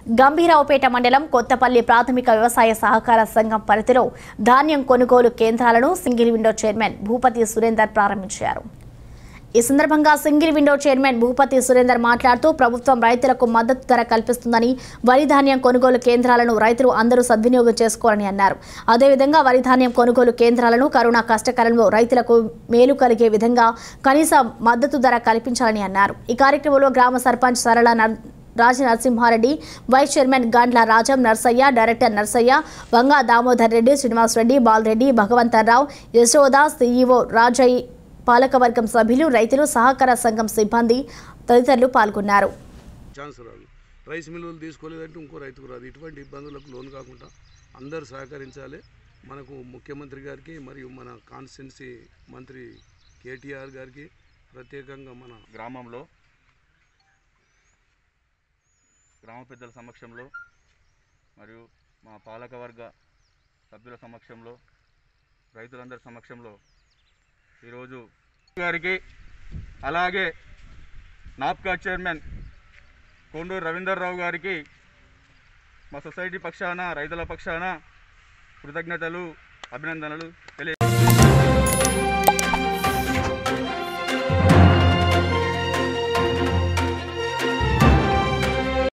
గంభీరావుపేట మండలం కొత్తపల్లి ప్రాథమిక వ్యవసాయ సహకార సంఘం పరిధిలో ధాన్యం కొనుగోలు కేంద్రాలను single window chairman Bhupathi Surender ప్రారంభించారు ఈ సందర్భంగా single window chairman Bhupathi Surender మాట్లాడుతూ ప్రభుత్వం రైతులకు మద్దతు ధర కల్పిస్తుందని వరి ధాన్యం కొనుగోలు కేంద్రాలను రైతులు అందరూ సద్వినియోగం చేసుకోవాలని అన్నారు అదేవిధంగా వరి ధాన్యం కొనుగోలు కేంద్రాలను కరోనా కష్టకాలంలో రైతులకు మేలు కలిగే విధంగా కనీస మద్దతు ధర కల్పించాలని అన్నారు ఈ కార్యక్రమంలో గ్రామ సర్పంచ్ సరళ నర్- Raja Narasimhareddy vice chairman Gandla Rajam Narsaiah director Narsaiah Vanga Damodar Reddy Srinivas Reddy Balreddy Bhagavantharao Yashoda CEO Rajaiah పాలకవర్గం సభ్యులు రైతులు సహకార సంఘం సిబ్బంది తదితరులు పాల్గొన్నారు ఛాన్స్ రాదు రైస్ మిల్లులు తీసుకోలేదంటే ఇంకో రైతుకు రాదు ఇటువంటి ఇబ్బందులకు లోన్ కాకుండా అందరూ సహకరించాలి మనకు ముఖ్యమంత్రి గారికి మరియు మన కాన్స్టిట్యున్సీ మంత్రి కేటీఆర్ గారికి ప్రత్యేకంగా మన గ్రామంలో గ్రామ పెద్దల సమక్షంలో మరియు మా పాలకవర్గ సభ్యుల సమక్షంలో రైతులందరి సమక్షంలో ఈరోజు గారికి అలాగే నాప్కా చైర్మన్ కొండూరు రవీందర్రావు గారికి మా సొసైటీ పక్షాన రైతుల పక్షాన కృతజ్ఞతలు అభినందనలు తెలియ